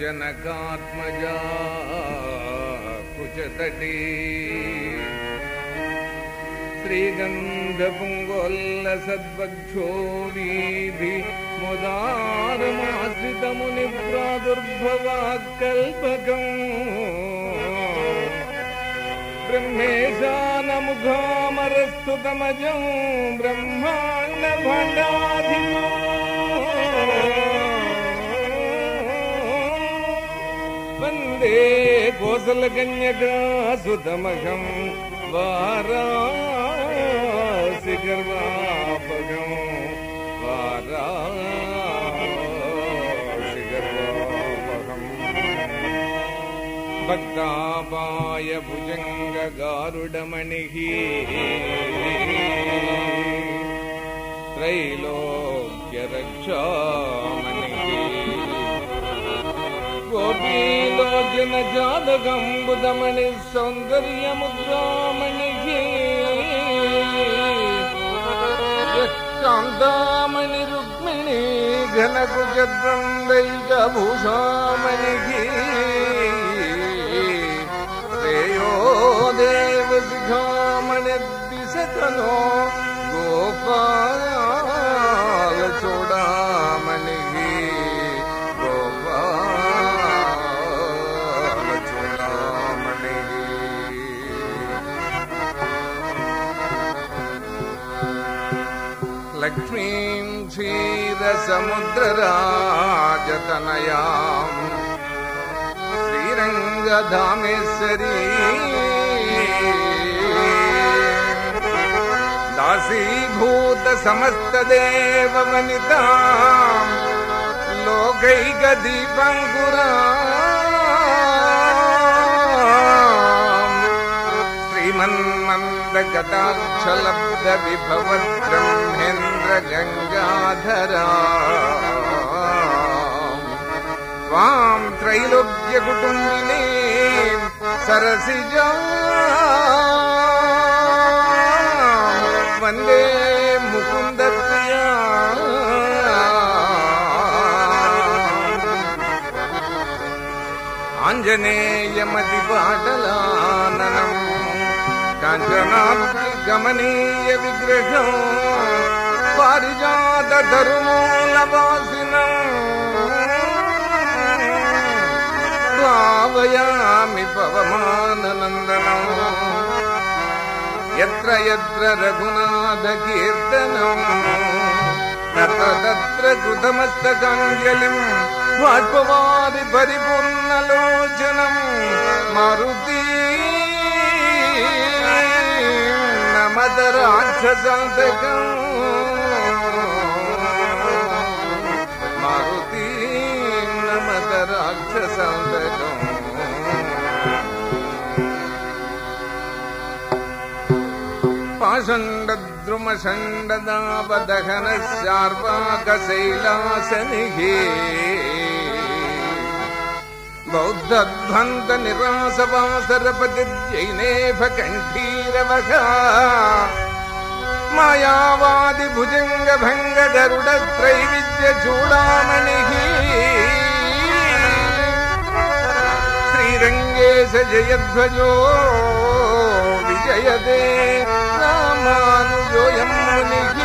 जनकात्मजा कुचतटी श्रीगन्धपुङ्गोल्लसद्वक्षो वीधि मुदारमाश्रितमुनिप्रादुर्भवात्कल्पकम् ब्रह्मेशानमुखामरस्तुतमजं ब्रह्माण्डभण्डाधिपो वन्दे कोसलकन्यकासुतमघं वारासि गर्वापगं वारासि गर्वापगम् भक्तापाय भुजङ्गगारुडमणिः त्रैलोक्यरक्षामणिः गोपीलोचनजातकम्बुदमणिः सौन्दर्यमुद्रामणिः कान्तामणि रुक्मिणी घनकुजद्वन्द्वैकभूषामणिः श्रेयो देवसिखामणिर्दिशतनो गोपालचूडामणिः गोपालचूडामणिः लक्ष्मीं क्षीरसमुद्रराजतनयाम् श्रीरङ्गधामेश्वरी दासीभूत समस्तदेववनिता लोकैकदीपङ्कुरा श्रीमन्मन्दगताक्षलब्धविभवद्ब्रह्मेन्द्र गङ्गाधरा त्वां त्रैलोक्यकुटुम्बिनी सरसिजा वन्दे मुकुन्दप्रिया आञ्जनेयमतिपाटलाननम् काञ्चनाब्धिगमनीय विग्रहम् पारिजातधर्मोलवासिनम् भावयामि पवमाननन्दनम् यत्र यत्र रघुनाथकीर्तनम् तत्र तत्र कृतमस्तकाञ्जलिम् बाष्पवारि परिपूर्णलोचनम् मारुती नमद राक्षसान्तकम् मारुती नमद राक्षसान्तकम् पाषण्डद्रुमषण्डदावदहनशार्वाकशैलासनिः बौद्धध्वन्त निरासवासरपतिर्जैनेफ कण्ठीरवः मायावादि भुजङ्ग भङ्ग गरुडत्रैविद्य चूडामणिः श्रीरङ्गेश जयध्वजो विजयते रामानुजोऽयं मुनिः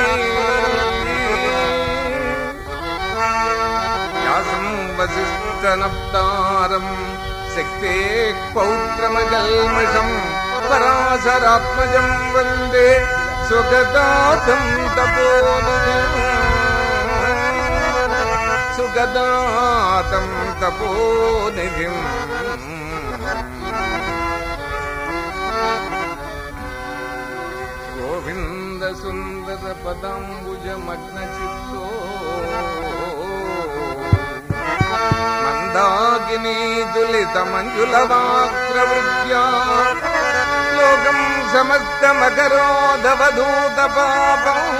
व्यासं वसिष्ठनप्तारम् शक्तेः पौत्रमकल्मषम् पराशरात्मजं वन्दे सुगदातं तपोनिधिम् सुगदातं तपोनिधिम् गोविन्द सुन्दर पदाम्बुजमग्नचित्तो मन्दाकिनी तुलितमञ्जुलवाक्रवृत्या लोकम् समस्तमकरोधवधूतपापम्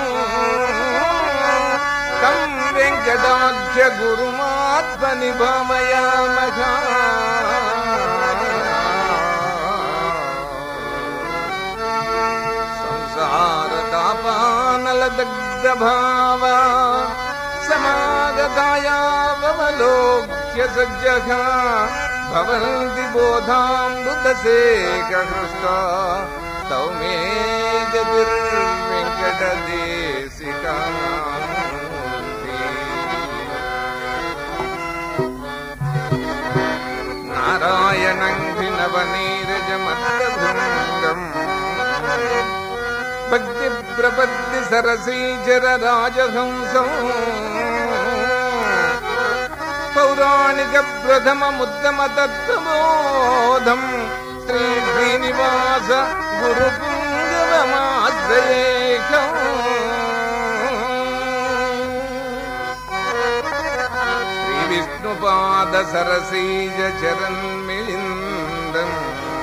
तम् वेङ्कटाख्य गुरुमात्मनिभामयामः संसारतापानलदग्धभावा समाग శరదాయావలోక్య సజ్జః భవంతి బోధామృతసేకహృష్టా తౌ మే గతిర్వెంకటదేశికాంతి నారాయణం భినవనీరజమత్తభృంగం భక్తి ప్రపత్తి సరసీచర రాజహంసం పౌరాణిక ప్రథమ ముత్తమ తత్వబోధం శ్రీ శ్రీనివాస గురు పుంగవమాశ్రయేకం శ్రీ విష్ణుపాద సరసీజ చరన్మిళిందం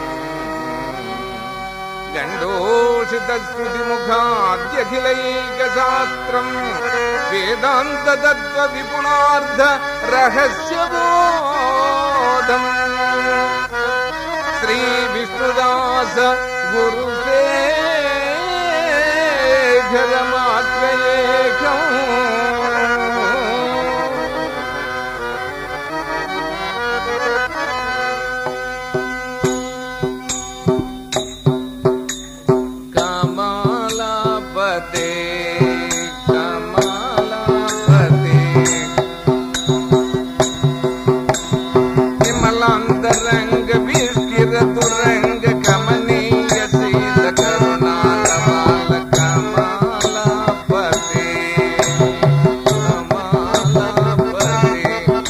గండోషిత శ్రుతి ముఖాద్యఖిలైక శాస్త్రం వేదాంత తత్వ విపుణార్థ రహస్య బోధం శ్రీ విష్ణుదాస గురు కమలాపతే కమలాపతే విమలాంతరంగ విస్కిర తురంగ కమనీయ శీల కరుణాలవాల కమలాపతే కమలాపతే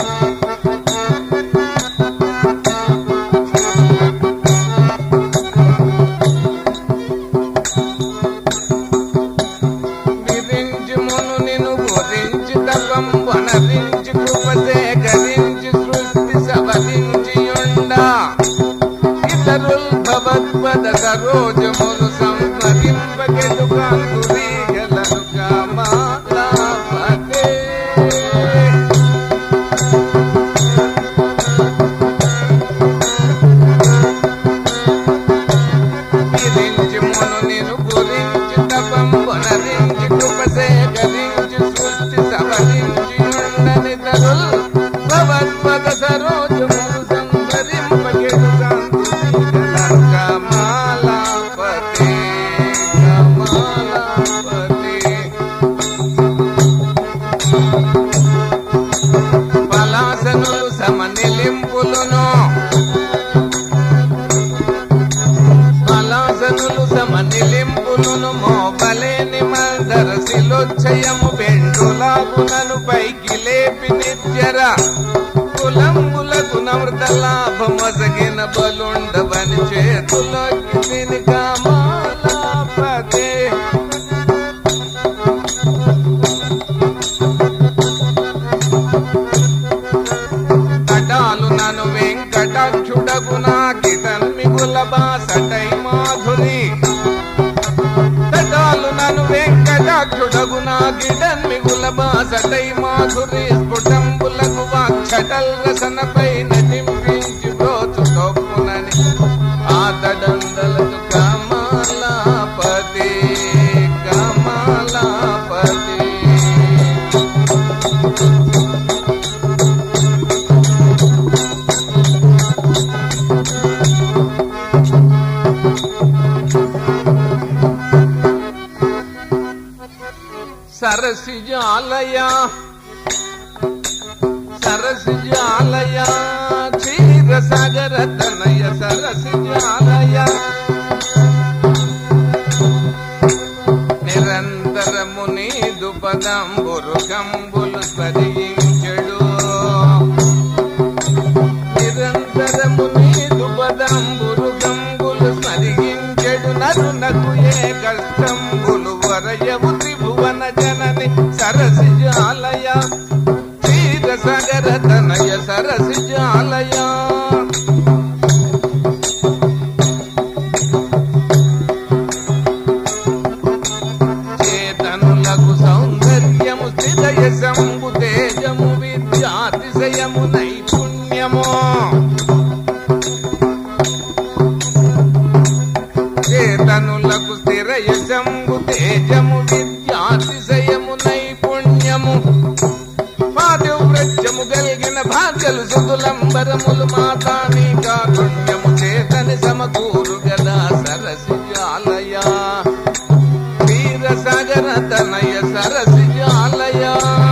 విరించి మును నిను గురించి తపం వనరించి కృప సేకరించి సృష్టి సవరించి ఉండ ఇతరుల్ భవత్పద సరోజములు సంస్మరింపకెడు కాంతురీగలను కామాలాపతే విరించి మును నిను గురించి తపం వనరించి కృప సేకరించి సృష్టి సవరించి ఉండని తరుల్ భవత్పద సరోజములు సంహరింపకెడు కాంతురీగలను కమాలాపతే కమాలాపతే పలాసనులు సమనిలింపులను పలాసనులు సమనిలింపులను మోపలేని మందరసిలోచ్చయము బెండులాగునను పైకి లేపి నిర్జర కులంబులకు నమృత లాభమొసగిన బలుండవని చేతులోకి తిని కామాలాపతే కటాలు నను వెంకటాక్షుడగునా కిటన్ మిగుల బాసటై మాధురి కటాలు నను వెంకటాక్షుడగునా కిటన్ మిగుల బాసటై మాధురి స్ఫుటంబులకు వాక్షటల్ రసనపై నటింపించి బ్రోచు తొప్పునని ఆతడందలకు కమలాపతి కమలాపతి సరసిజాలయ సరసిజాలయ క్షీర సాగర తనయ సరసిజాలయ నిరంతరము నీదు పదంబురు కంబులు స్మరించడు నిరంతరము నీదు పదంబురు కంబులు స్మరించడు నరునకు ఏ కష్టంబులు వరయవు త్రిభువన జనని సరసిజాలయ క్షీర సాగర తనయ సరసిజాలయ చేతనులకు సౌందర్యము స్థితయ శంభు తేజము విద్యాతిశయము నైపుణ్యము చేతనులకు స్థిరయ శంభు తేజము విద్యాతిశయము నైపుణ్యము పాతి కలిగిన భాగ్యలు సుతులంబరములు మాతాని కారుణ్యము చేతని సమకూరు గదా సరసిజాలయ వీర సాగర తనయ సరసిజాలయ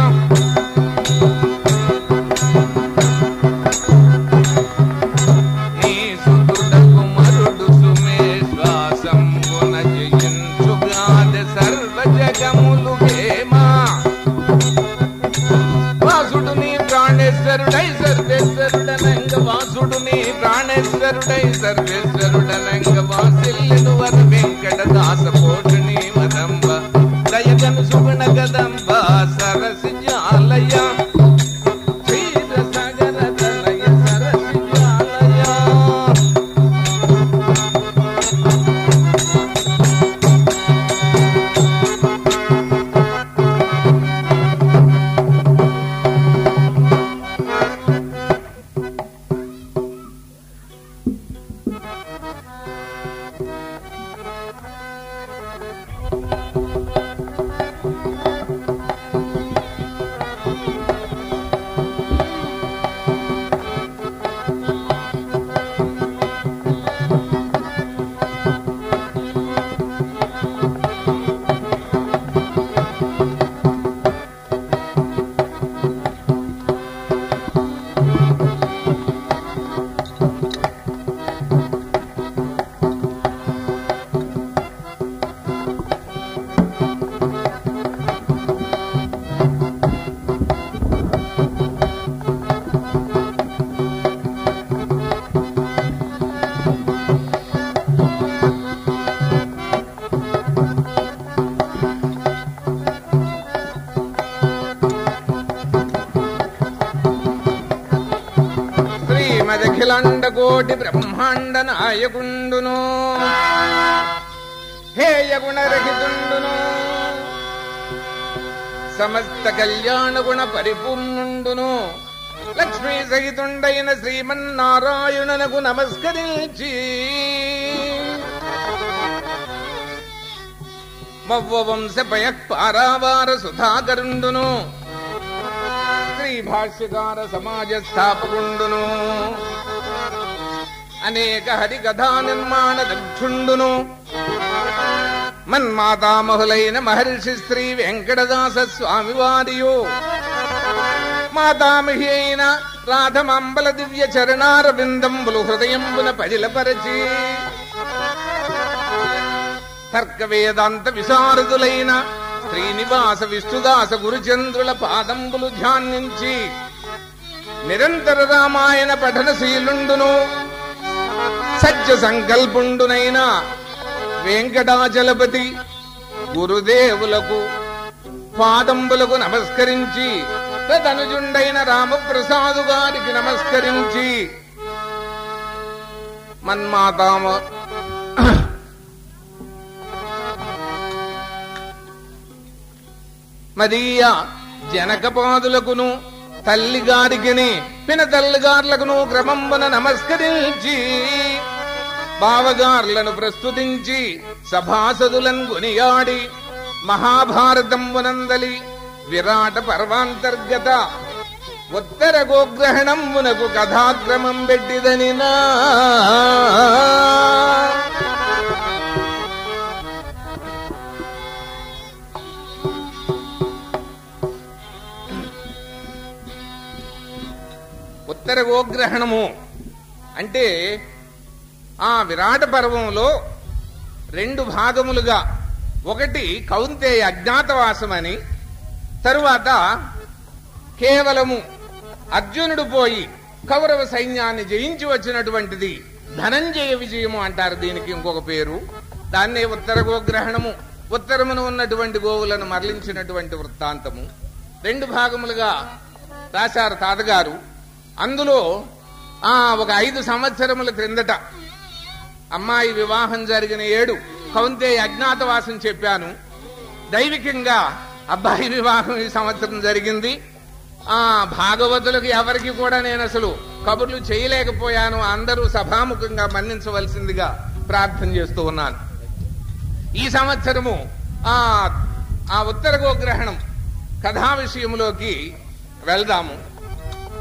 నీ సుతుడకు మరుడు సుమేశ్వాసంబున జయించుగాద సర్వ జగములు హేమా వాసుడు నీ ప్రాణేశ్వరుడై సర్వేశ్వరుడనంగ వాసుడు నీ ప్రాణేశ్వరుడై సర్వేశ్వరుడనంగ వాసిల్లును వర వెంకట దాస పోషణి వదంబ దయగను సుగుణ గదంబ సరసి జాలయ క్షీర సాగర తనయ సరసి జాలయ శ్రీమదఖిలాండ కోటి బ్రహ్మాండ నాయకుండును హేయ గుణరహితుండును సమస్త కళ్యాణ గుణ పరిపూర్ణుండును లక్ష్మీ సహితుండైన శ్రీమన్నారాయణునకు నమస్కరించి మవ్వ వంశ పయఃపారావార సుధాకరుండును శ్రీ భాష్యకార సమాజ స్థాపకుండును అనేక హరి కథా నిర్మాణ దక్షుండును మన్మాతామహులైన మహర్షి శ్రీ వెంకటదాస స్వామి వారియు మాతామహి అయిన రాధమంబల దివ్య చరణార బిందంబులు హృదయంబున పజిలపరచి తర్క వేదాంత విశారదులైన శ్రీనివాస విష్ణుదాస గురుచంద్రుల పాదంబులు ధ్యానించి నిరంతర రామాయణ పఠనశీలుండును సత్య సంకల్పుండునైన వెంకటాచలపతి గురుదేవులకు పాదంబులకు నమస్కరించి తదనుజుండైన రామప్రసాదు గారికి నమస్కరించి మన్మాతామ మదీయ జనకపాదులకును తల్లిగారికిని పిన తల్లిగారులకును క్రమంబున నమస్కరించి బావగార్లను ప్రస్తుతించి సభాసదులను కొనియాడి మహాభారతంబునందలి విరాట పర్వాంతర్గత ఉత్తర గోగ్రహణంబునకు కథాక్రమం పెట్టిదనినా ఉత్తర గోగ్రహణము అంటే ఆ విరాట పర్వంలో రెండు భాగములుగా ఒకటి కౌంతేయ అజ్ఞాతవాసమని తరువాత కేవలము అర్జునుడు పోయి కౌరవ సైన్యాన్ని జయించి వచ్చినటువంటిది ధనంజయ విజయము అంటారు దీనికి ఇంకొక పేరు దాన్నే ఉత్తర గోగ్రహణము ఉత్తరమున ఉన్నటువంటి గోవులను మరలించినటువంటి వృత్తాంతము రెండు భాగములుగా రాశారు తాతగారు అందులో ఆ ఒక ఐదు సంవత్సరముల క్రిందట అమ్మాయి వివాహం జరిగిన ఏడు కౌంతే అజ్ఞాతవాసం చెప్పాను దైవికంగా అబ్బాయి వివాహం ఈ సంవత్సరం జరిగింది ఆ భాగవతులకు ఎవరికి కూడా నేను అసలు కబుర్లు చేయలేకపోయాను అందరూ సభాముఖంగా మన్నించవలసిందిగా ప్రార్థన చేస్తూ ఉన్నాను ఈ సంవత్సరము ఆ ఆ ఉత్తర గోగ్రహణం కథా విషయంలోకి వెళ్దాము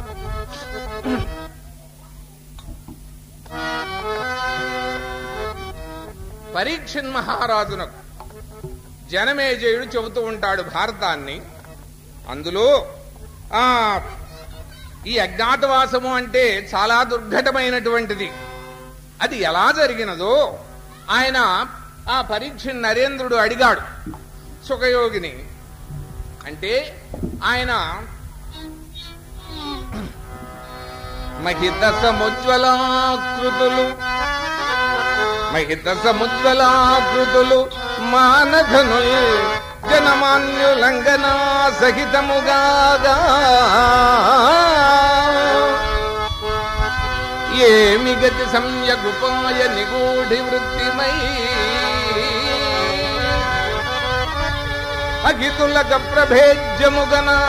పరీక్షన్ మహారాజునకు జనమేజయుడు చెబుతూ ఉంటాడు భారతాన్ని అందులో ఆ ఈ అజ్ఞాతవాసము అంటే చాలా దుర్ఘటమైనటువంటిది అది ఎలా జరిగినదో ఆయన ఆ పరీక్ష నరేంద్రుడు అడిగాడు సుఖయోగిని అంటే ఆయన మహిత సముజ్వలాకృతులు మహిత సముజ్వలాకృతులు మానధనుల్ జనమాన్యులంఘనా సహితముగాగా ఏమి గతి సంయగుపాయ నిగూఢి వృత్తిమై అగితులక ప్రభేద్యముగనా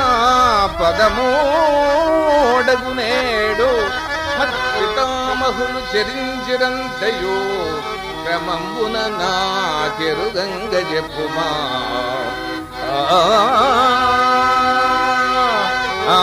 పదమోడగునేడు పితామహులు చరించిరంతయో క్రమంబున నాకెరుగంగ చెప్పుమా ఆ, ఆ,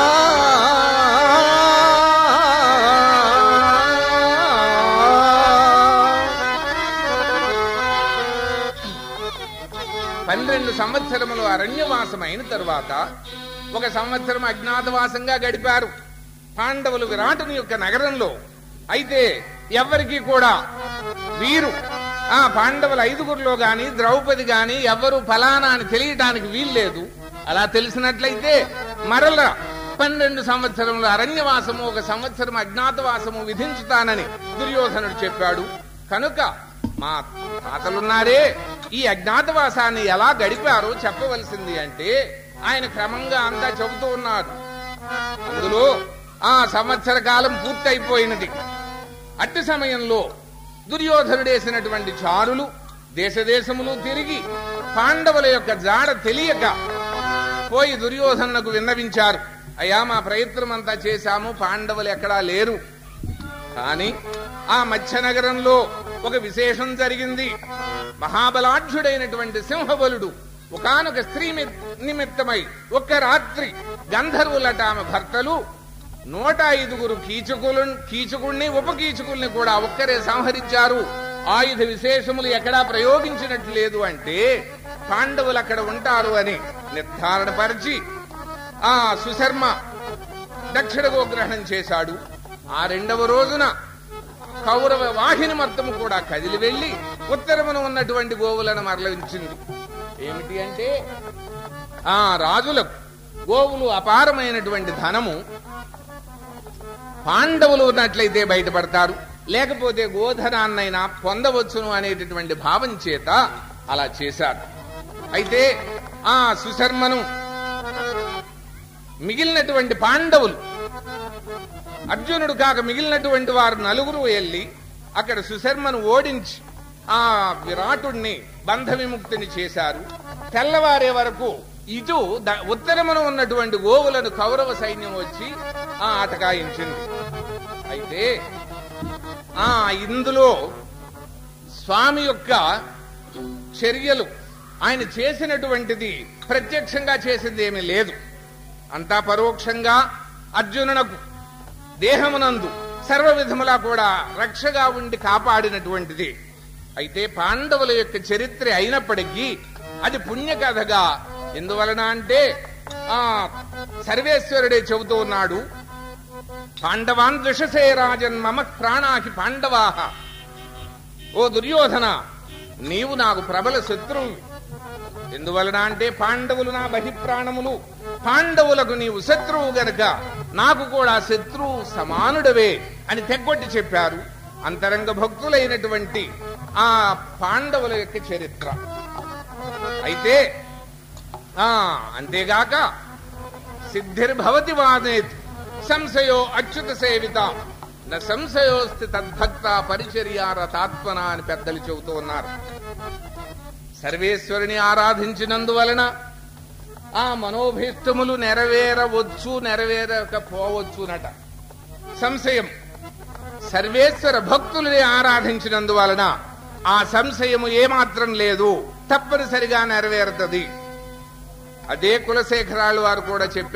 పన్నెండు సంవత్సరములు అరణ్యవాసం అయిన తరువాత ఒక సంవత్సరం అజ్ఞాతవాసంగా గడిపారు పాండవులు విరాటుని యొక్క నగరంలో అయితే ఎవ్వరికీ కూడా వీరు ఆ పాండవుల ఐదుగురిలో గాని ద్రౌపది గాని ఎవ్వరు ఫలానా అని తెలియటానికి వీల్లేదు అలా తెలిసినట్లయితే మరల పన్నెండు సంవత్సరములు అరణ్యవాసము ఒక సంవత్సరం అజ్ఞాతవాసము విధించుతానని దుర్యోధనుడు చెప్పాడు కనుక మా తాతలున్నారే ఈ అజ్ఞాతవాసాన్ని ఎలా గడిపారో చెప్పవలసింది అంటే ఆయన క్రమంగా అంతా చెబుతూ ఉన్నారు అందులో ఆ సంవత్సర కాలం పూర్తయిపోయినది అట్టి సమయంలో దుర్యోధనుడేసినటువంటి చారులు దేశదేశములు తిరిగి పాండవుల యొక్క జాడ తెలియక పోయి దుర్యోధనకు విన్నవించారు అయ్యా మా ప్రయత్నం అంతా చేశాము పాండవులు ఎక్కడా లేరు కాని ఆ మత్స్యనగరంలో ఒక విశేషం జరిగింది మహాబలాఢ్యుడైనటువంటి సింహబలుడు ఒకానొక స్త్రీ మి- నిమిత్తమై ఒక్క రాత్రి గంధర్వులట ఆమె భర్తలు నూట ఐదుగురు కీచకులు కీచకుణ్ణి ఉపకీచకుల్ని కూడా ఒక్కరే సంహరించారు ఆయుధ విశేషములు ఎక్కడా ప్రయోగించినట్లు లేదు అంటే పాండవులు అక్కడ ఉంటారు అని నిర్ధారణ పరిచి ఆ సుశర్మ దక్షిణ గోగ్రహణం చేశాడు ఆ రెండవ రోజున కౌరవ వాహిని మొత్తము కూడా కదిలి వెళ్లి ఉత్తరమున ఉన్నటువంటి గోవులను మరలించింది ఏమిటి అంటే ఆ రాజులకు గోవులు అపారమైనటువంటి ధనము పాండవులు ఉన్నట్లయితే బయటపడతారు లేకపోతే గోధనాన్నైనా పొందవచ్చును అనేటటువంటి భావం చేత అలా చేశారు అయితే ఆ సుశర్మను మిగిలినటువంటి పాండవులు అర్జునుడు కాక మిగిలినటువంటి వారు నలుగురు వెళ్ళి అక్కడ సుశర్మను ఓడించి ఆ విరాటుణ్ణి బంధ విముక్తిని చేశారు తెల్లవారే వరకు ఇటు ద- ఉత్తరమున ఉన్నటువంటి గోవులను కౌరవ సైన్యం వచ్చి ఆ ఆటకాయించింది అయితే ఆ ఇందులో స్వామి యొక్క చర్యలు ఆయన చేసినటువంటిది ప్రత్యక్షంగా చేసింది ఏమీ లేదు అంతా పరోక్షంగా అర్జునునకు దేహమునందు సర్వ విధములా కూడా రక్షగా ఉండి కాపాడినటువంటిది అయితే పాండవుల యొక్క చరిత్ర అయినప్పటికీ అది పుణ్యకథగా ఎందువలన అంటే ఆ సర్వేశ్వరుడే చెబుతూ ఉన్నాడు పాండవాన్ దృశసే రాజన్ మమ ప్రాణాకి పాండవాహ ఓ దుర్యోధన నీవు నాకు ప్రబల శత్రువు ఎందువలన అంటే పాండవులు నా బహిప్రాణములు పాండవులకు నీవు శత్రువు గనక నాకు కూడా శత్రువు సమానుడవే అని తెగ్గొట్టి చెప్పారు అంతరంగ భక్తులైనటువంటి ఆ పాండవుల యొక్క చరిత్ర అయితే ఆ అంతేగాక సిద్ధిర్భవతి వాదేత్ సంశయో అచ్యుత సేవిత న సంశయోస్తి తద్భక్త పరిచర్యారతాత్మన అని పెద్దలు చెబుతూ ఉన్నారు సర్వేశ్వరుని ఆరాధించినందువలన ఆ మనోభీష్టములు నెరవేరవచ్చు నెరవేరకపోవచ్చునట సంశయం సర్వేశ్వర భక్తులని ఆరాధించినందువలన ఆ సంశయము ఏమాత్రం లేదు తప్పనిసరిగా నెరవేరుతుంది అదే కులశేఖరాలు వారు కూడా చెప్పారు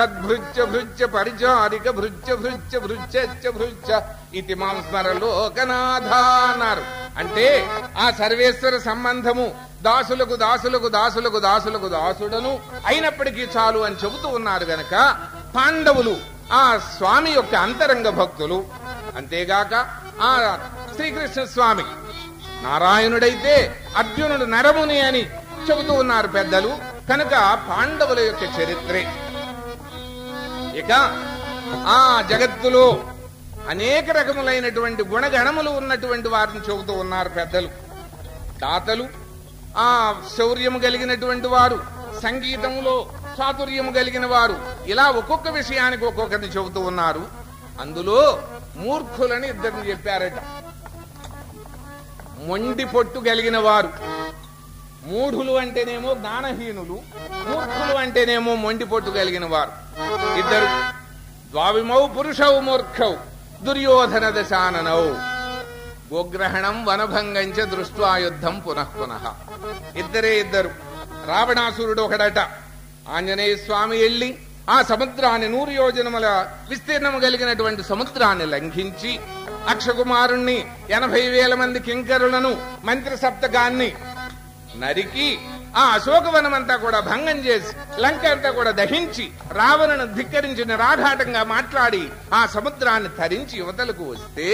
తద్భృత్య భృత్య పరిచారిక భృత్య భృత్య భృత్య భృత్య ఇది మాం స్మరలోకనాథ అన్నారు అంటే ఆ సర్వేశ్వర సంబంధము దాసులకు దాసులకు దాసులకు దాసులకు దాసుడను అయినప్పటికీ చాలు అని చెబుతూ ఉన్నారు గనక పాండవులు ఆ స్వామి యొక్క అంతరంగ భక్తులు అంతేగాక ఆ శ్రీకృష్ణ స్వామి నారాయణుడైతే అర్జునుడు నరముని అని చెబుతూ ఉన్నారు పెద్దలు కనుక పాండవుల యొక్క చరిత్రే ఇక ఆ జగత్తులో అనేక రకములైనటువంటి గుణగణములు ఉన్నటువంటి వారిని చెబుతూ ఉన్నారు పెద్దలు దాతలు ఆ శౌర్యము కలిగినటువంటి వారు సంగీతంలో చాతుర్యము కలిగిన వారు ఇలా ఒక్కొక్క విషయానికి ఒక్కొక్కరిని చెబుతూ ఉన్నారు అందులో మూర్ఖులని ఇద్దరిని చెప్పారట మొండి పొట్టు కలిగిన వారు మూఢులు అంటేనేమో జ్ఞానహీనులు మూర్ఖులు అంటేనేమో మొండి పొట్టు కలిగిన వారు ఇద్దరు ద్వావిమౌ పురుషౌ మూర్ఖౌ దుర్యోధన దశాననౌ గోగ్రహణం వనభంగంచ దృష్ట్వా యుద్ధం పునః పునః ఇద్దరే ఇద్దరు రావణాసురుడు ఒకడట ఆంజనేయ స్వామి వెళ్ళి ఆ సముద్రాన్ని నూరు యోజనముల విస్తీర్ణము కలిగినటువంటి సముద్రాన్ని లంఘించి అక్షకుమారుణ్ణి ఎనభై వేల మంది కింకరులను మంత్రి సప్తకాన్ని నరికి ఆ అశోకవనమంతా కూడా భంగం చేసి లంక అంతా కూడా దహించి రావణను ధిక్కరించి నిరాఘాటంగా మాట్లాడి ఆ సముద్రాన్ని తరించి యువతలకు వస్తే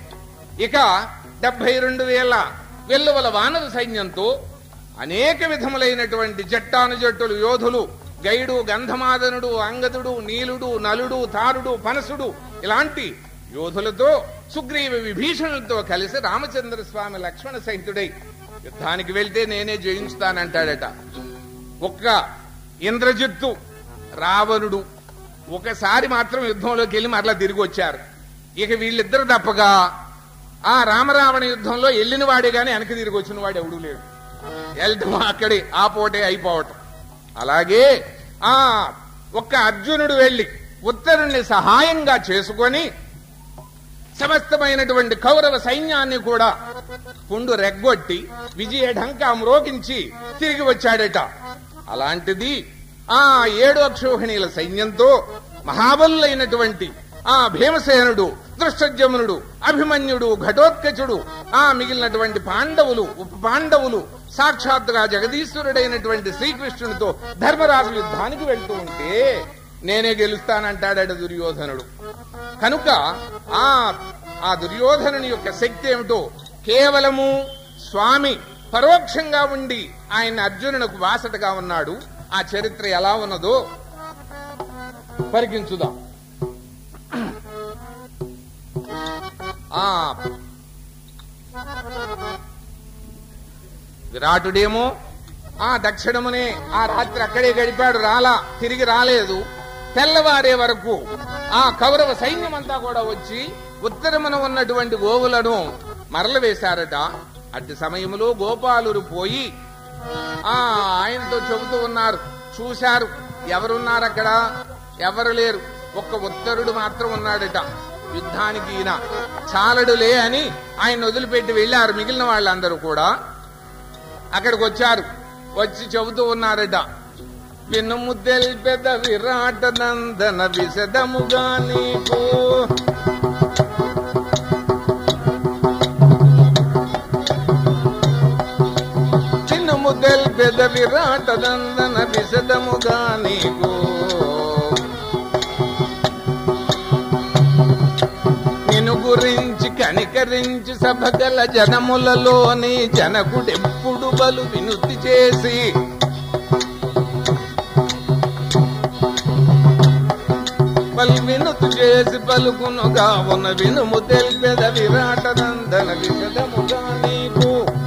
ఇక డెబ్బై రెండు వేల వెల్లువల వానర సైన్యంతో అనేక విధములైనటువంటి జట్టాను జట్టులు యోధులు గైడు గంధమాదనుడు అంగదుడు నీలుడు నలుడు తారుడు పనసుడు ఇలాంటి యోధులతో సుగ్రీవ విభీషణులతో కలిసి రామచంద్ర స్వామి లక్ష్మణ సహితుడై యుద్ధానికి వెళ్తే నేనే జయించుతానంటాడట ఒక్క ఇంద్రజిత్తు రావణుడు ఒకసారి మాత్రం యుద్ధంలోకి వెళ్ళి మరలా తిరిగి వచ్చారు ఇక వీళ్ళిద్దరు తప్పగా ఆ రామరావణ యుద్ధంలో వెళ్ళిన వాడే గాని వెనక్కి తిరిగి వచ్చిన వాడు ఎవడూ లేడు వెళ్ళటం అక్కడే ఆ పోటే అయిపోవటం అలాగే ఆ ఒక్క అర్జునుడు వెళ్లి ఉత్తరుణ్ణి సహాయంగా చేసుకొని సమస్తమైనటువంటి కౌరవ సైన్యాన్ని కూడా పుండు రెగ్గొట్టి విజయ ఢంకా మ్రోగించి తిరిగి వచ్చాడట అలాంటిది ఆ ఏడు అక్షోహిణీల సైన్యంతో మహాబలులైనటువంటి ఆ భీమసేనుడు దృష్టజమునుడు అభిమన్యుడు ఘటోత్కచుడు ఆ మిగిలినటువంటి పాండవులు ఉప పాండవులు సాక్షాత్తుగా జగదీశ్వరుడైనటువంటి శ్రీకృష్ణునితో ధర్మరాజు యుద్ధానికి వెళ్తూ ఉంటే నేనే గెలుస్తానంటాడట దుర్యోధనుడు కనుక ఆ ఆ దుర్యోధనుని యొక్క శక్తి ఏమిటో కేవలము స్వామి పరోక్షంగా ఉండి ఆయన అర్జునునకు వాసటగా ఉన్నాడు ఆ చరిత్ర ఎలా ఉన్నదో పరికించుదాం ఆ విరాటుడేమో ఆ దక్షిణమునే ఆ రాత్రి అక్కడే గడిపాడు రాలా తిరిగి రాలేదు తెల్లవారే వరకు ఆ కౌరవ సైన్యమంతా కూడా వచ్చి ఉత్తరమున ఉన్నటువంటి గోవులను మరల వేశారట అట్టి సమయంలో గోపాలురు పోయి ఆ ఆయనతో చెబుతూ ఉన్నారు చూశారు ఎవరున్నారు అక్కడ ఎవరు లేరు ఒక్క ఉత్తరుడు మాత్రం ఉన్నాడట యుద్ధానికి ఈయన చాలడులే అని ఆయన వదిలిపెట్టి వెళ్లారు మిగిలిన వాళ్ళందరూ కూడా అక్కడికి వచ్చారు వచ్చి చెబుతూ ఉన్నారట వినుము పెద్ద విరాట నందన విశదముగా నీకు వినుము పెద్ద విరాట నందన విశదముగా నీకు నిన్ను గురించి కనికరించి సభగల జనములలోని జనకుడెప్పుడు బలు వినుతి చేసి పలు వినుతి చేసి పలుకునుగా ఉన్న వినుము తెలిపెద విరాట నందన విశదముగా నీకు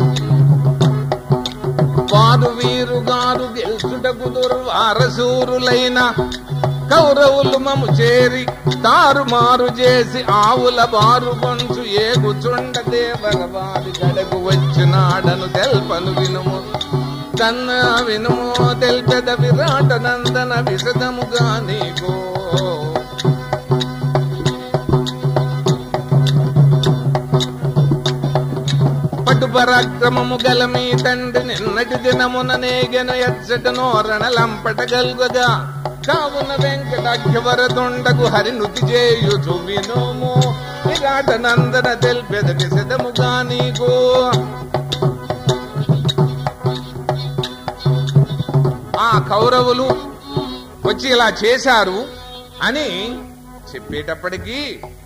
వారు వీరుగారు గెలుచుటకు దుర్వారసూరులైన కౌరవులు మము చేరి తారుమారు చేసి ఆవుల బారు గొంచు ఏగుచుండ దేవర వారి గడకు వచ్చినాడను తెల్పను వినుము కన్న వినుము తెల్పెద విరాట నందన విశదముగా నీకు పట్టు మహాపరాక్రమము గల మీ తండ్రి నిన్నటి దినమున నేగెను ఎచ్చటనో రణలంపట గల్గగా కావున వెంకటాఖ్యవరదుండకు హరినుతి చేయుచు వినోము విరాట నందన తెల్పెదటి శతముగా నీకు ఆ కౌరవులు వచ్చి ఇలా చేశారు అని చెప్పేటప్పటికీ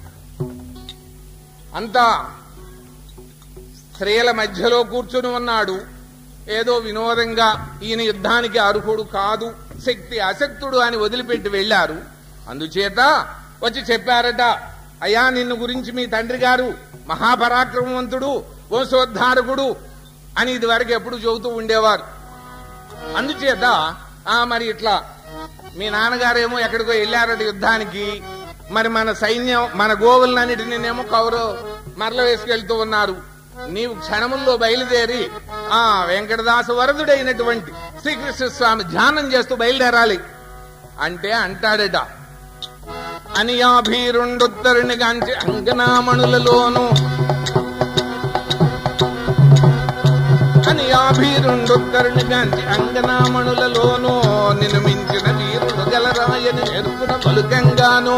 అంతా స్త్రీల మధ్యలో కూర్చుని ఉన్నాడు ఏదో వినోదంగా ఈయన యుద్ధానికి అర్హుడు కాదు శక్తి అశక్తుడు అని వదిలిపెట్టి వెళ్లారు అందుచేత వచ్చి చెప్పారట అయ్యా నిన్ను గురించి మీ తండ్రి గారు మహాపరాక్రమవంతుడు వంశోద్ధారకుడు అని ఇది వరకు ఎప్పుడు చెబుతూ ఉండేవారు అందుచేత ఆ మరి ఇట్లా మీ నాన్నగారేమో ఎక్కడికో వెళ్ళారట యుద్ధానికి మరి మన సైన్యం మన గోవులన్నిటినేమో కౌరవ మరల వేసుకెళ్తూ ఉన్నారు నీవు క్షణముల్లో బయలుదేరి ఆ వెంకటదాస వరదుడైనటువంటి శ్రీకృష్ణ స్వామి ధ్యానం చేస్తూ బయలుదేరాలి అంటే అంటాడట అనియాభీరుండొత్తరుని గాంచి అంగనామణులలోను అనియాభీరుండొత్తరుని గాంచి అంగనామణులలోను నిన్ను మించిన వీరుడు గలరాయని నేర్పున పలుకంగాను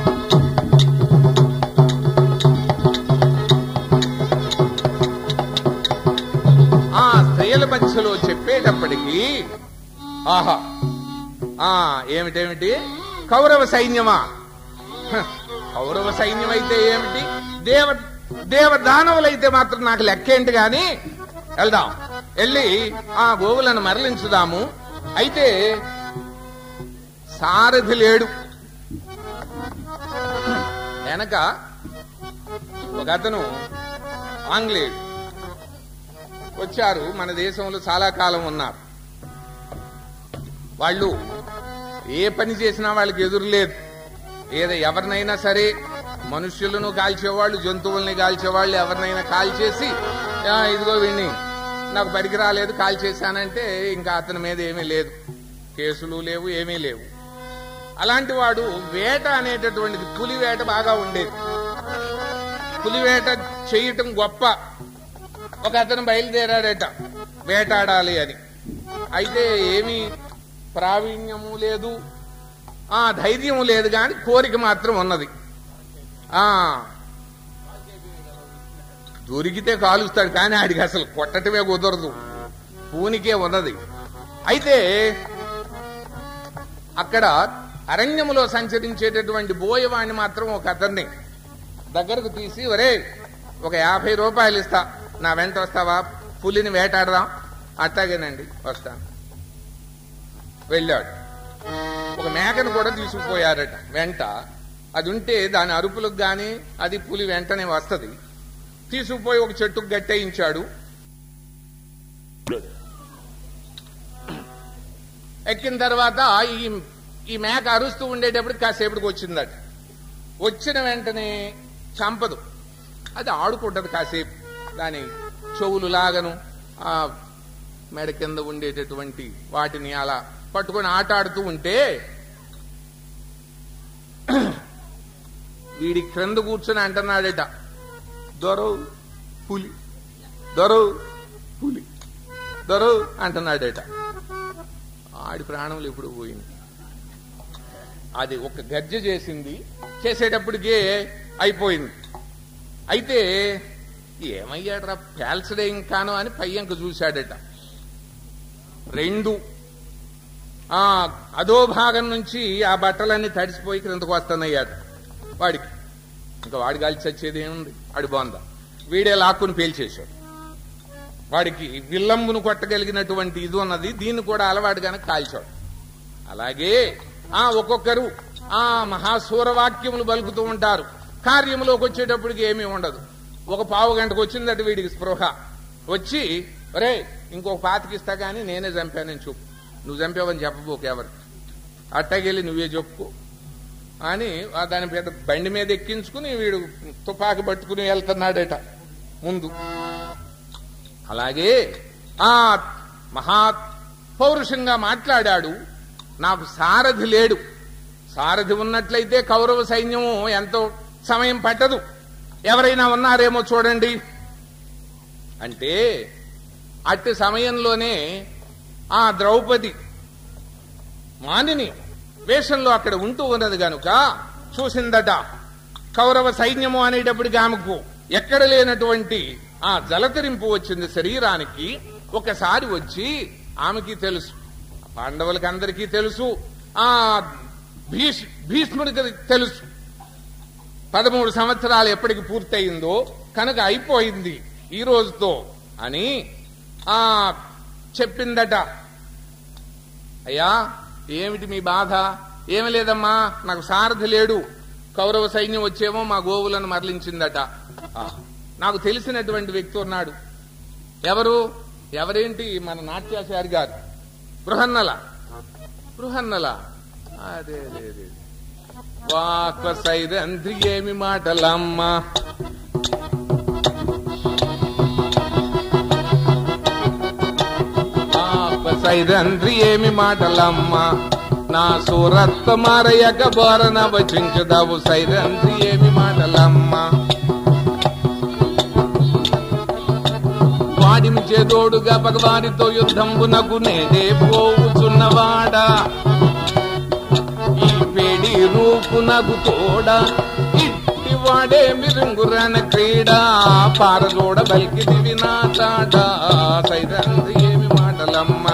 ఆ స్త్రీల మధ్యలో చెప్పేటప్పటికీ ఆహా ఆ ఏమిటేమిటి కౌరవ సైన్యమా హ, కౌరవ సైన్యం అయితే ఏమిటి దేవ దేవ దానవులైతే మాత్రం నాకు లెక్కేంటి గాని వెళ్దాం వెళ్ళి ఆ గోవులను మరలించుదాము అయితే సారథి లేడు వెనక ఒక అతను ఆంగ్లేయుడు వచ్చారు మన దేశంలో చాలా కాలం ఉన్నారు వాళ్ళు ఏ పని చేసినా వాళ్ళకి ఎదురు లేదు ఏదో ఎవరినైనా సరే మనుష్యులను కాల్చేవాళ్ళు జంతువుల్ని కాల్చేవాళ్ళు ఎవరినైనా కాల్చేసి "ఆ, ఇదిగో వీణ్ణి నాకు పనికి రాలేదు కాల్ చేశానంటే ఇంకా అతని మీద ఏమీ లేదు కేసులు లేవు ఏమీ లేవు అలాంటి వాడు వేట అనేటటువంటిది పులి వేట బాగా ఉండేది పులి వేట చేయటం గొప్ప ఒక అతను బయలుదేరాడట వేటాడాలి అని అయితే ఏమీ ప్రావీణ్యము లేదు ఆ ధైర్యము లేదు కానీ కోరిక మాత్రం ఉన్నది ఆ దొరికితే కాలుస్తాడు కానీ ఆడికి అసలు కొట్టటమే కుదరదు పూనికే ఉన్నది అయితే అక్కడ అరణ్యములో సంచరించేటటువంటి బోయవాణ్ణి మాత్రం ఒక అతన్ని దగ్గరకు తీసి ఒరే ఒక యాభై రూపాయలు ఇస్తా నా వెంట వస్తావా పులిని వేటాడదాం అట్టాగేనండి వస్తాను వెళ్ళాడు ఒక మేకను కూడా తీసుకుపోయారట వెంట అది ఉంటే దాని అరుపులకు గాని అది పులి వెంటనే వస్తది తీసుకుపోయి ఒక చెట్టుకు గట్టేయించాడు ఎక్కిన తర్వాత ఈ ఈ మేక అరుస్తూ ఉండేటప్పుడు కాసేపటికి వచ్చిందట వచ్చిన వెంటనే చంపదు అది ఆడుకుంటది కాసేపు దాని చెవులు లాగను ఆ మెడ కింద ఉండేటటువంటి వాటిని అలా పట్టుకొని ఆట ఆడుతూ ఉంటే వీడి క్రింద కూర్చొని అంటున్నాడట దొరవు పులి దొరవు పులి దొరవు అంటున్నాడట ఆడి ప్రాణములు ఎప్పుడు పోయింది అది ఒక గర్జ చేసింది చేసేటప్పటికే అయిపోయింది అయితే ఏమయ్యాడరా పేల్చడే ఇంకాను అని పయ్యంక చూశాడట రెండు ఆ అదో భాగం నుంచి ఆ బట్టలన్నీ తడిసిపోయి క్రిందకు వస్తున్నాయ్యాడు వాడికి ఇంకా వాడి గాలి చచ్చేది ఏముంది ఆడి బాందా వీడే లాక్కుని పేల్చేశాడు వాడికి విల్లంబును కొట్టగలిగినటువంటి ఇది ఉన్నది దీన్ని కూడా అలవాటుగానే కాల్చాడు అలాగే ఆ ఒక్కొక్కరు ఆ మహాసూరవాక్యములు పలుకుతూ ఉంటారు కార్యములోకి వచ్చేటప్పటికి ఏమీ ఉండదు ఒక పావు గంటకు వచ్చిందట వీడికి స్పృహ వచ్చి ఒరే ఇంకొక పాతికిస్తా గానీ నేనే చంపానని చెప్పు నువ్వు చంపావని చెప్పబోకు ఎవరు అట్టగెళ్ళి నువ్వే చెప్పుకో అని ఆ దాని మీద బండి మీద ఎక్కించుకుని వీడు తుపాకి పట్టుకుని వెళ్తున్నాడట ముందు అలాగే ఆ మహా పౌరుషంగా మాట్లాడాడు నాకు సారథి లేడు సారథి ఉన్నట్లయితే కౌరవ సైన్యము ఎంతో సమయం పట్టదు ఎవరైనా ఉన్నారేమో చూడండి అంటే అట్టి సమయంలోనే ఆ ద్రౌపది మానిని వేషంలో అక్కడ ఉంటూ ఉన్నది గనుక చూసిందట కౌరవ సైన్యము అనేటప్పటికి ఆమెకు ఎక్కడ లేనటువంటి ఆ జలతరింపు వచ్చింది శరీరానికి ఒకసారి వచ్చి ఆమెకి తెలుసు పాండవులకి అందరికీ తెలుసు ఆ భీష్ భీష్ముడికి తెలుసు పదమూడు సంవత్సరాలు ఎప్పటికి పూర్తయిందో కనుక అయిపోయింది ఈ రోజుతో అని ఆ చెప్పిందట అయ్యా ఏమిటి మీ బాధ ఏమి లేదమ్మా నాకు సారథి లేడు కౌరవ సైన్యం వచ్చేమో మా గోవులను మరలించిందట ఆ, నాకు తెలిసినటువంటి వ్యక్తి ఉన్నాడు ఎవరు ఎవరేంటి మన నాట్యాచారి గారు బృహన్నల బృహన్నల అదే అదే అదే వాక్వ సైరంధ్రి ఏమి మాటలమ్మా పాప సైరంధ్రి ఏమి మాటలమ్మా నా సూరత్వ మారయక బోరన వచించదావు సైరంధ్రి ఏమి మాటలమ్మా వాడిమి చేదోడుగా భగవానితో యుద్ధంబునకు నేడే పోవుచున్నవాడా ఈ పేడి రూపునకు తోడ ఇట్టి వాడే మిరుంగురన క్రీడ పారదోడ బలికి వినాటాడ సైరంధ్రి ఏమి మాటలమ్మ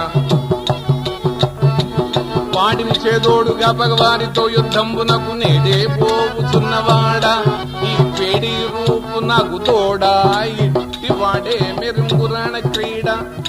వాడిని చేదోడుగా భగవానితో యుద్ధంబునకు నేడే పోవుచున్నవాడా ఈ పేడి రూపునకు తోడా ఇట్టి వాడే మిరుంగురన క్రీడ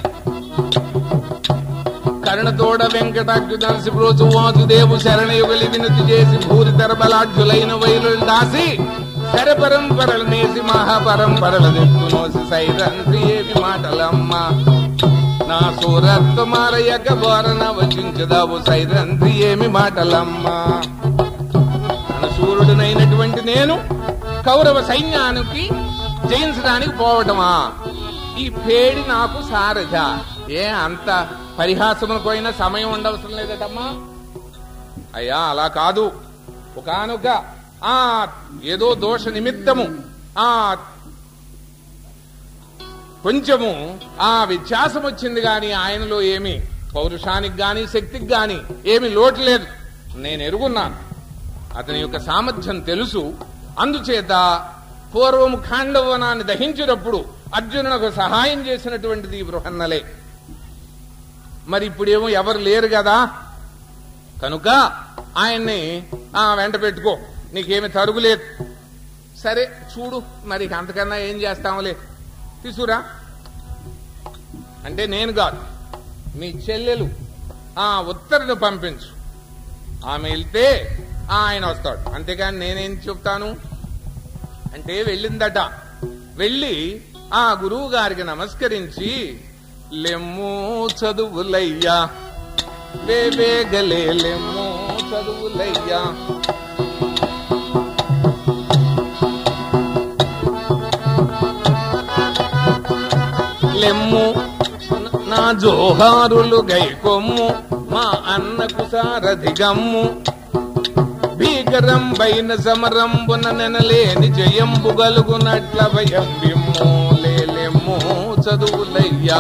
కర్ణతోడ వెంకటాగ్యుదాసి బ్రోచు వాసుదేవు శరణయుగలి వినతి చేసి భూరి తెరబలాఢ్యులైన వైరులు దాసి శరపరంపరలు నేసి మహాపరంపరల నెత్తునోసి సైరంధ్రి ఏవి మాటలమ్మ నా సూరత్వ మారయక బోరన వచించదావు సైరంధ్రి ఏమి మాటలమ్మ తన సూర్యుడినైనటువంటి నేను కౌరవ సైన్యానికి జయించడానికి పోవటమా ఈ పేడి నాకు సారథ ఏ అంత పరిహాసములకైనా సమయం ఉండవసరం లేదటమ్మా అయ్యా అలా కాదు ఒకనొక ఆ ఏదో దోష నిమిత్తము ఆ కొంచెము ఆ వ్యత్యాసం వచ్చింది గాని ఆయనలో ఏమి పౌరుషానికి గాని శక్తికి గాని ఏమి లోటు లేదు నేను ఎరుగున్నాను అతని యొక్క సామర్థ్యం తెలుసు అందుచేత పూర్వము ఖాండవనాన్ని దహించినప్పుడు అర్జునునకు సహాయం చేసినటువంటిది ఈ బృహన్నలే మరి ఇప్పుడేమో ఎవరు లేరు కదా కనుక ఆయన్ని ఆ వెంట పెట్టుకో నీకేమి తరుగులేదు సరే చూడు మరి అంతకన్నా ఏం చేస్తాములే తీసుకురా అంటే నేను కాదు మీ చెల్లెలు ఆ ఉత్తరును పంపించు ఆమె వెళ్తే ఆ ఆయన వస్తాడు అంతేకాని నేనేం చెప్తాను అంటే వెళ్ళిందట వెళ్ళి ఆ గురువు గారికి నమస్కరించి లెమ్ము చదువులయ్యా వేవేగలే లెమ్ము చదువులయ్యా లెమ్ము నా జోహారులు గైకొమ్ము మా అన్నకు సారథిగమ్ము భీకరం బైన సమరంబున నెనలేని జయంబు గలుగునట్ల భయం విమ్ము లేలెమ్ము చదువులయ్యా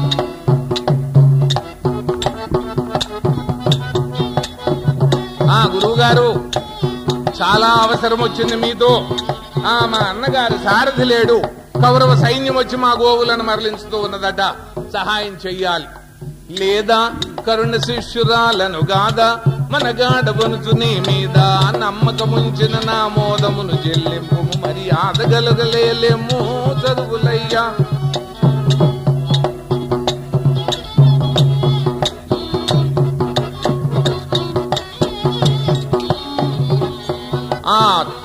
ఆ గురువుగారు చాలా అవసరం వచ్చింది మీతో ఆ మా అన్నగారు సారథి లేడు కౌరవ సైన్యం వచ్చి మా గోవులను మరలించుతూ ఉన్నదట సహాయం చెయ్యాలి లేదా కరుణ శిష్యురాలను గాదా మన గాడబనుచు నీ మీద నమ్మకముంచిన నా మోదమును చెల్లింపు మరి ఆదగలగలేలేము చదువులయ్యా ఆ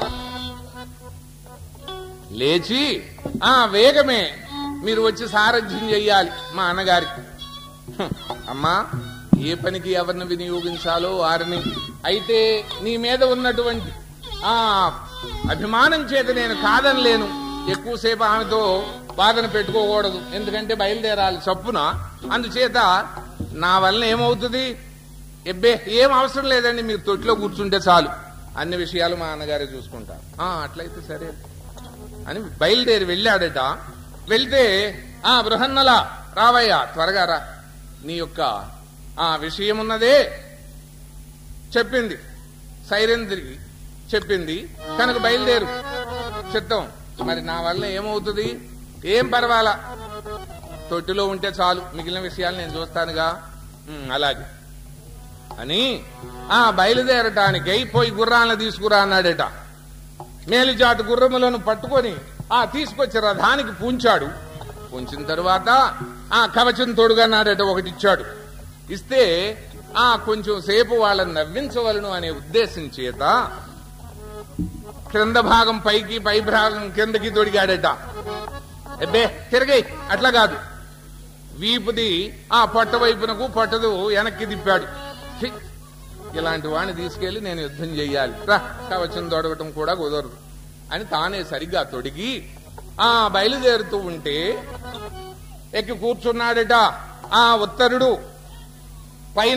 లేచి ఆ వేగమే మీరు వచ్చి సారథ్యం చెయ్యాలి మా అన్నగారికి హ్, అమ్మా ఏ పనికి ఎవరిని వినియోగించాలో వారిని అయితే నీ మీద ఉన్నటువంటి ఆ అభిమానం చేత నేను కాదనలేను ఎక్కువసేపు ఆమెతో బాధను పెట్టుకోకూడదు ఎందుకంటే బయలుదేరాలి చప్పున అందుచేత నా వల్ల ఏమవుతుంది ఎబ్బే ఏం అవసరం లేదండి మీరు తొట్టిలో కూర్చుంటే చాలు అన్ని విషయాలు మా అన్నగారే చూసుకుంటారు ఆ అట్లయితే సరే అని బయలుదేరి వెళ్ళాడట వెళ్తే ఆ బృహన్నల రావయ్యా త్వరగా రా నీ యొక్క ఆ విషయమున్నదే చెప్పింది సైరన్ తిరిగి చెప్పింది కనుక బయలుదేరు చిత్తం మరి నా వల్ల ఏమవుతుంది ఏం పర్వాలా తొట్టిలో ఉంటే చాలు మిగిలిన విషయాలు నేను చూస్తానుగా ఉమ్, అలాగే అని ఆ బయలుదేరటానికై పోయి గుర్రాలను తీసుకురా అన్నాడట మేలిజాటు గుర్రములను పట్టుకొని ఆ తీసుకొచ్చి రథానికి పూంచాడు పూంచిన తరువాత ఆ కవచం తొడుగన్నాడట ఒకటి ఇచ్చాడు ఇస్తే ఆ కొంచెం సేపు వాళ్ళని నవ్వించవలను అనే ఉద్దేశం చేత క్రింద భాగం పైకి పై భాగం కిందకి తొడిగాడట ఎబ్బే తిరగై అట్లా కాదు వీపుది ఆ పొట్ట వైపునకు పొట్టదు వెనక్కి తిప్పాడు ఛీ, ఇలాంటి వాడిని తీసుకెళ్లి నేను యుద్ధం చెయ్యాలి రా కవచం తొడగటం కూడా కుదరదు అని తానే సరిగ్గా తొడిగి ఆ బయలుదేరుతూ ఉంటే ఎక్కి కూర్చున్నాడట ఆ ఉత్తరుడు పైన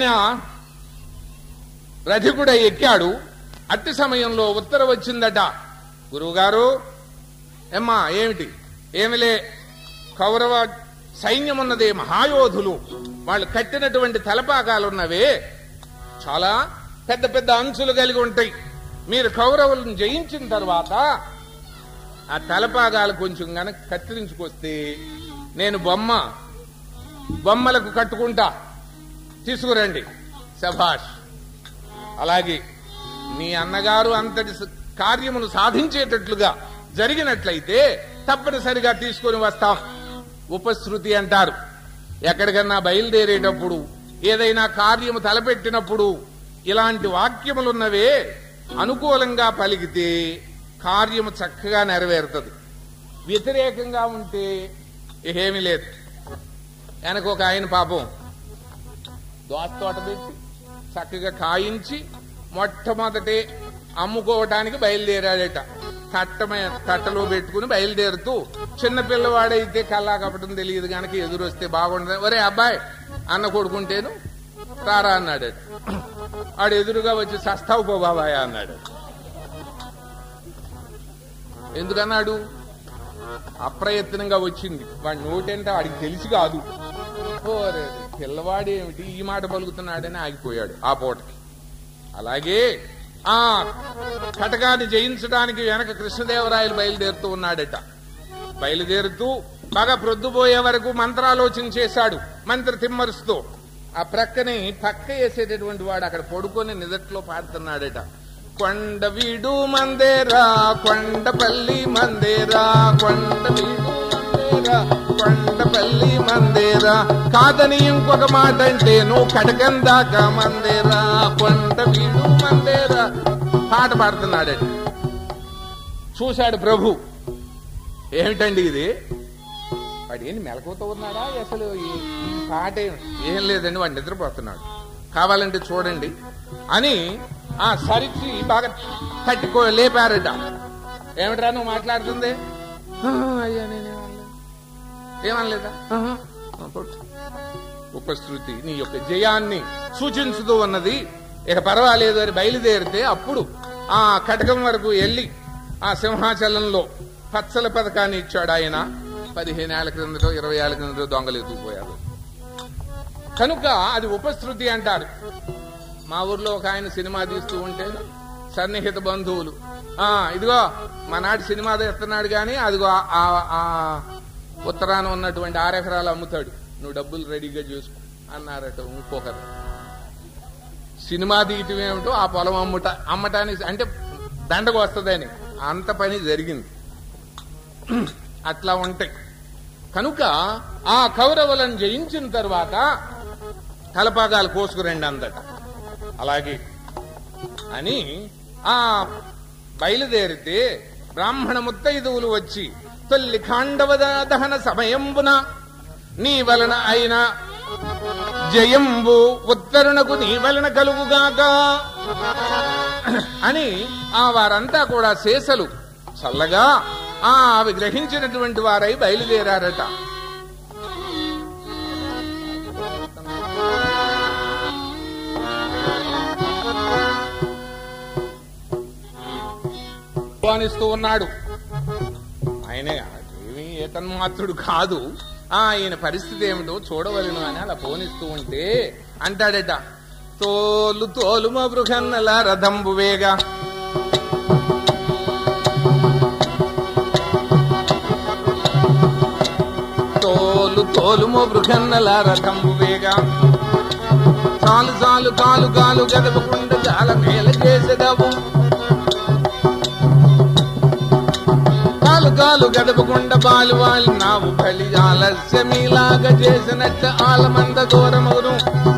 రథికుడ ఎక్కాడు అట్టి సమయంలో ఉత్తర వచ్చిందట గురువుగారు ఎమ్మా ఏమిటి ఏమిలే కౌరవ సైన్యమున్నదే మహాయోధులు వాళ్ళు కట్టినటువంటి తలపాకాలున్నవే చాలా పెద్ద పెద్ద అంచులు కలిగి ఉంటాయి మీరు కౌరవులను జయించిన తర్వాత ఆ తలపాగాలు కొంచెం గనక కత్తిరించుకొస్తే నేను బొమ్మ బొమ్మలకు కట్టుకుంటా తీసుకురండి సభాష్ అలాగే మీ అన్నగారు అంతటి స- కార్యమును సాధించేటట్లుగా జరిగినట్లయితే తప్పనిసరిగా తీసుకొని వస్తాం ఉపశృతి అంటారు ఎక్కడికన్నా బయలుదేరేటప్పుడు ఏదైనా కార్యము తలపెట్టినప్పుడు ఇలాంటి వాక్యములున్నవే అనుకూలంగా పలికితే కార్యము చక్కగా నెరవేరుతుంది వ్యతిరేకంగా ఉంటే ఏమీ లేదు వెనక ఒక ఆయన పాపం దోస తోట పెట్టి చక్కగా కాయించి మొట్టమొదటే అమ్ముకోవటానికి బయలుదేరాడట తట్టమే తట్టలో పెట్టుకుని బయలుదేరుతూ చిన్న పిల్లవాడైతే కల్లా కపటం తెలియదు గనక ఎదురొస్తే బాగుండదు ఒరే అబ్బాయి అన్న కొడుకుంటేను రారా అన్నాడట ఆడు ఎదురుగా వచ్చి సస్తావు పో బాబాయ్ అన్నాడు ఎందుకన్నాడు అప్రయత్నంగా వచ్చింది వాడి నోటంటే వాడికి తెలిసి కాదు ఓరే పిల్లవాడు ఏమిటి ఈ మాట పలుకుతున్నాడని ఆగిపోయాడు ఆ పూటకి అలాగే ఆ కటకాన్ని జయించడానికి వెనక కృష్ణదేవరాయలు బయలుదేరుతూ ఉన్నాడట బయలుదేరుతూ బాగా ప్రొద్దుపోయే వరకు మంత్రాలోచన చేశాడు మంత్రి తిమ్మరుస్తూ ఆ ప్రక్కని పక్క వేసేటటువంటి వాడు అక్కడ పడుకొని నిదట్లో పాడుతున్నాడట కొండ వీడు మందేరా కొండపల్లి మందేరా కొండ వీడు మందేరా కొండపల్లి మందేరా కాదని ఇంకొక మాట అంటే నువ్వు కటకం దాకా మందేరా కొండ వీడు మందేరా పాట పాడుతున్నాడట చూశాడు ప్రభు ఏమిటండి ఇది వాడు ఏంటి మెలకువతో ఉన్నాడా అసలు ఈ ఈ పాట ఏం- ఏం లేదండి వాడు నిద్రపోతున్నాడు కావాలంటే చూడండి అని ఆ సరికి బాగా తట్టుకో లేపారట ఏమిట్రా నువ్వు మాట్లాడుతుంది "ఆ, అయ్యా నేనేమనలేదు ఏమనలేదా "ఆహా." ఆ, పట్టు. ఉపశృతి నీ యొక్క జయాన్ని సూచించుతూ ఉన్నది ఇక పర్వాలేదు అని బయలుదేరితే అప్పుడు ఆ కటకం వరకు వెళ్ళి ఆ సింహాచలంలో పచ్చల పథకాన్ని ఇచ్చాడు ఆయన పదిహేను ఏళ్ల క్రిందటో ఇరవై ఏళ్ల క్రిందటో దొంగలు ఎత్తుకుపోయారు కనుక అది ఉపశృతి అంటారు మా ఊర్లో ఒక ఆయన సినిమా తీస్తూ ఉంటే సన్నిహిత బంధువులు ఆ ఇదిగో మా నాటి సినిమా ఎత్తున్నాడు కానీ అదిగో ఆ- ఆ- ఆ ఉత్తరాన ఉన్నటువంటి ఆరెకరాలు అమ్ముతాడు నువ్వు డబ్బులు రెడీగా చేసుకో అన్నారట ఇంకొకరు సినిమా తీయటం ఏమిటో ఆ పొలం అమ్ముట అమ్మటానికి అంటే దండకు వస్తుందని అంత పని జరిగింది అట్లా ఉంటాయి కనుక ఆ కౌరవులను జయించిన తర్వాత తలపాగాలు కోసుకురండి అందట అలాగే అని ఆ బయలుదేరితే బ్రాహ్మణ ముత్తైదువులు వచ్చి తొల్లి ఖాండవ దహన సమయంబున నీ వలన అయిన జయంబు ఉత్తరునకు నీ వలన కలుగుగాక అని ఆ వారంతా కూడా శేషలు చల్లగా ఆ అవి గ్రహించినటువంటి వారై బయలుదేరారట ఆహ్వానిస్తూ ఉన్నాడు ఆయనే ఏమీ ఏతన్మాత్రుడు కాదు ఆ ఈయన పరిస్థితి ఏమిటో చూడవలను అని అలా పోనిస్తూ ఉంటే అంటాడట తోలు తోలు మా బృహన్నల రథంబు వేగా తోలు తోలు మో బృహన్నల రథంబు వేగా చాలు చాలు కాలు కాలు గదపకుండ చాలా మేల చేసేదవు కాలు కాలు గదపకుండ బాలు వాళ్ళు నావు బలి ఆలస్యమీలాగా చేసినట్ట ఆలమంద దూరమగును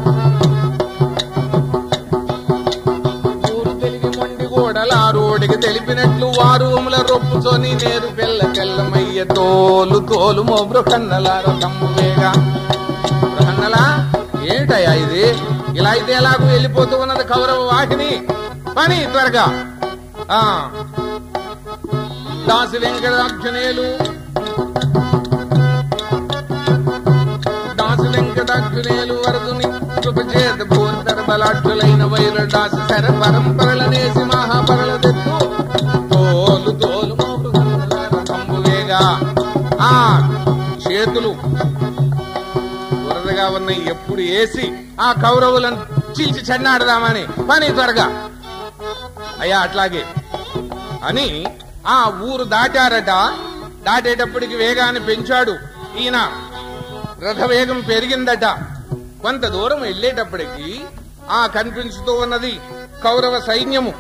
ఊరు తెలిగి మొండి గోడల రోడికి తెలిపినట్లు వారు ఉముల రొప్పుతోని నేరు పిల్ల తెల్లమయ్య తోలు తోలు మో బృహన్నలార తమ్మువేగా బృహన్నలా ఏమిటయ్యా ఇది ఇలా అయితే ఎలాగూ వెళ్ళిపోతూ ఉన్నది కౌరవ వాహిని పని త్వరగా ఆ దాసి వెంకటాక్షనేలు దాసి వెంకటాక్షనేలు వరదుని కృపచేత భూంతర బలాఢ్యులైన వైర దాసి శర పరంపరలనేసి మహాపరల తెత్తు తోలు తోలు కంబువేగా ఆ చేతులు బురదగా ఉన్నాయి ఎప్పుడు వేసి ఆ కౌరవులను చీల్చి చెన్నాడదామని పని త్వరగా అయ్యా అట్లాగే అని ఆ ఊరు దాటారట దాటేటప్పటికి వేగాన్ని పెంచాడు ఈయన రథ వేగం పెరిగిందట కొంత దూరం వెళ్ళేటప్పటికి ఆ కనిపించుతూ ఉన్నది కౌరవ సైన్యము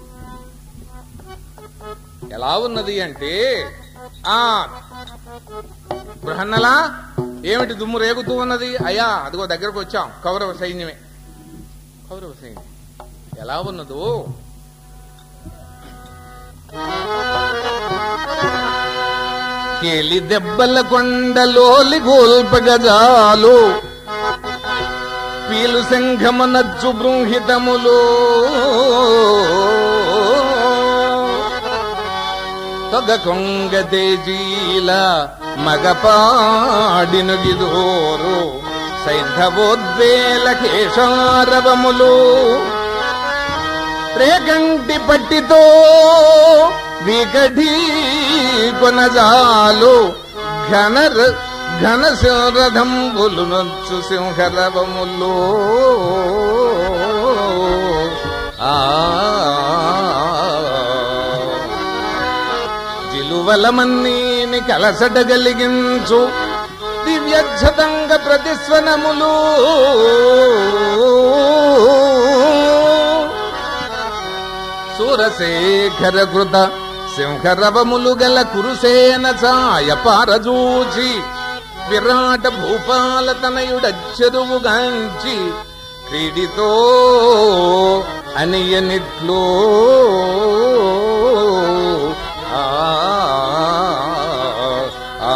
ఎలా ఉన్నది అంటే ఆ బృహన్నలా ఏమిటి దుమ్ము రేగుతూ ఉన్నది అయ్యా అదిగో దగ్గరకు వచ్చాం కౌరవ సైన్యమే కౌరవ సైన్యం ఎలా ఉన్నదో కేలి దెబ్బల కొండలోలి గోల్పగజాలు పీలు సంఘమనజ్జు బృంహితములు తొగ కొంగ తేజీల మగపాడిను గిదోరు సైంధవోద్వేల కేశారవములు రేగంటి పట్టితో వికఢీ కొనజాలు ఘన ఘన రథంబులు నొచ్చు సింహరవములు ఆ జిలువలమన్నీని కలసటగలిగించు దివ్యక్షతంగ ప్రతిస్వనములు సూరశేఖర కృత సింహరవములు గల కురుసేన ఛాయ పారజూచి విరాట భూపాల తనయుడచ్చరువుగాంచి క్రీడితో అనియనిట్లో ఆ ఆ,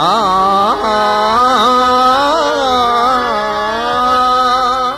ఆ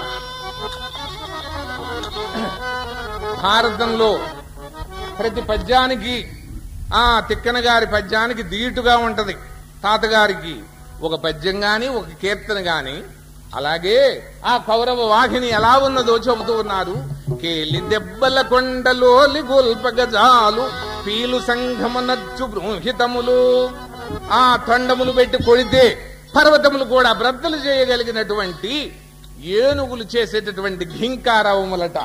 భారతంలో ప్రతి పద్యానికి ఆ తిక్కన గారి పద్యానికి దీటుగా ఉంటది తాతగారికి ఒక పద్యం గాని ఒక కీర్తన గాని అలాగే ఆ కౌరవ వాహిని ఎలా ఉన్నదో చెబుతూ ఉన్నారు కేలి దెబ్బల కొండలోలి గొల్పగజాలు పీలు సంఘమునచ్చు బృంహితములు ఆ తొండములు పెట్టి కొడితే పర్వతములు కూడా బ్రద్దలు చేయగలిగినటువంటి ఏనుగులు చేసేటటువంటి ఘింకారవములట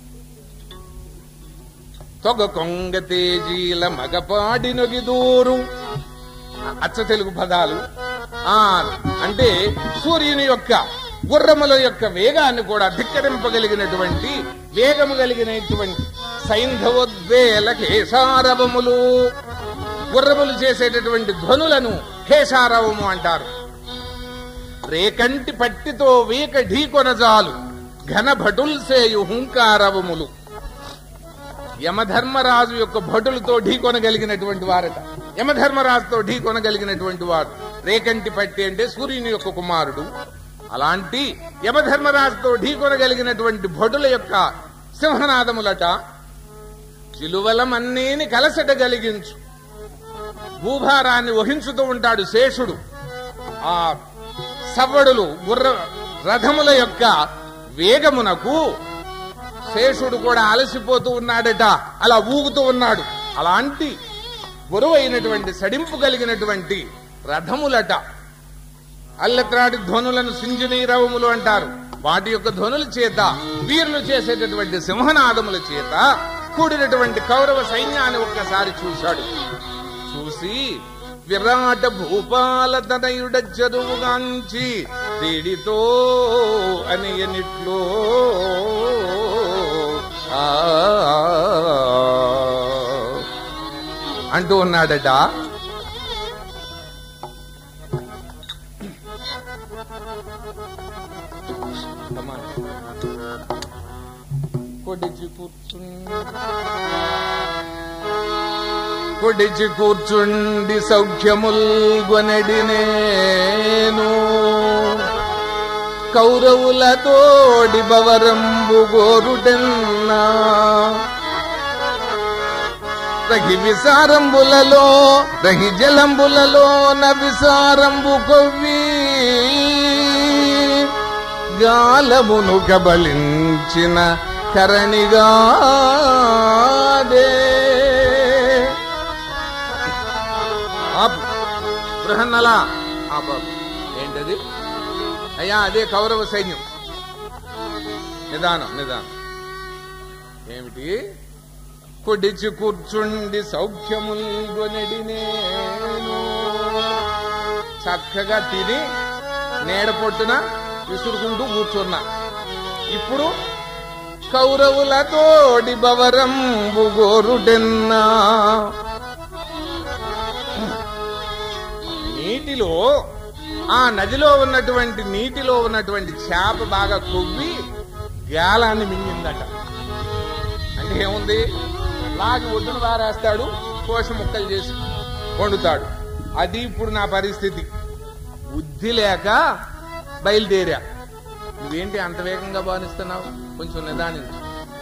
తొగ కొంగ తేజీల మగపాడి నొగిదూరు అచ్చ తెలుగు పదాలు ఆ అంటే సూర్యుని యొక్క గుర్రముల యొక్క వేగాన్ని కూడా ధిక్కరింపగలిగినటువంటి వేగము కలిగినటువంటి సైంధవోద్వేల కేశారవములు గుర్రములు చేసేటటువంటి ధ్వనులను కేశారవము అంటారు రేకంటి పట్టితో వీక ఢీకొనజాలు ఘన భటుల్సేయు హుంకారవములు యమధర్మరాజు యొక్క భటులతో ఢీకొనగలిగినటువంటి వారట యమధర్మరాజుతో ఢీకొనగలిగినటువంటి వారు రేకంటి పట్టి అంటే సూర్యుని యొక్క కుమారుడు అలాంటి యమధర్మరాజుతో ఢీకొనగలిగినటువంటి భటుల యొక్క సింహనాదములట చిలువలమన్నీని కలసట కలిగించు భూభారాన్ని వహించుతూ ఉంటాడు శేషుడు ఆ సవ్వడులు గుర్ర రథముల యొక్క వేగమునకు శేషుడు కూడా అలసిపోతూ ఉన్నాడట అలా ఊగుతూ ఉన్నాడు అలాంటి బరువైనటువంటి సడింపు కలిగినటువంటి రథములట అల్లత్రాడి ధ్వనులను సింజనీరవములు అంటారు వాటి యొక్క ధ్వనుల చేత వీరులు చేసేటటువంటి సింహనాదముల చేత కూడినటువంటి కౌరవ సైన్యాన్ని ఒక్కసారి చూశాడు చూసి విరాట భూపాల తనయుడ చెరువుగాంచి తీడితో అనియనిట్లో ఆ అంటూ ఉన్నాడట కొడిచి కూర్చుండి కొడిచి కూర్చుండి సౌఖ్యముల్ గొనడి నేను కౌరవులతోడి బవరంబు గోరుడెన్నా రహి విసారంబులలో రహి జలంబులలో నవిసారంబు కొవ్వి గాలమును కబలించిన కరణిగాదే ఆపు బృహన్నలా ఆపు ఆపు. ఏంటది అయ్యా అదే కౌరవ సైన్యం నిదానం నిదానం ఏమిటి కొడిచి కూర్చుండి సౌఖ్యముల్ గొనెడి నేను చక్కగా తిని నీడ పొట్టున విసురుకుంటూ కూర్చున్నా ఇప్పుడు కౌరవులతోడి బవరంబు గోరుడెన్నా నీటిలో ఆ నదిలో ఉన్నటువంటి నీటిలో ఉన్నటువంటి చేప బాగా కొవ్వి గాలాన్ని మింగిందట అంటే ఏముంది లాగి ఒడ్డును వారేస్తాడు కోశ ముక్కలు చేసి వండుతాడు అది ఇప్పుడు నా పరిస్థితి బుద్ధి లేక బయలుదేరా నువ్వేంటి అంత వేగంగా భావిస్తున్నావు కొంచెం నిదానించు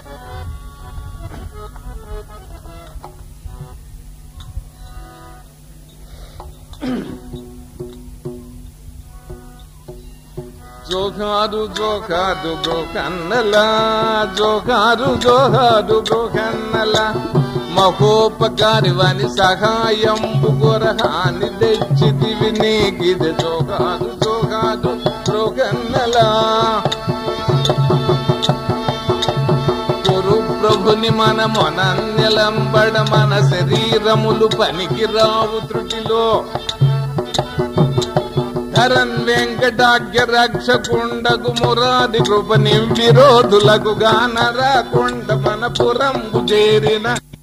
జోకారు జోకారు బ్రోకన్నల జోకారు జోహారు బ్రోకన్నల మహోపకారి వాని సహాయంబు కొరహాని తెచ్చిదివి నీకిది జోకారు జోకారు బ్రోకన్నల గురు ప్రభుని మన మొనన్నెలంబడ మన శరీరములు పనికి రావు త్రుటిలో ధరన్ వెంకటాగ్య రక్షకుండగు మురాది కృప విరోధులకు గానరా కొండ మన పురంబు చేరిన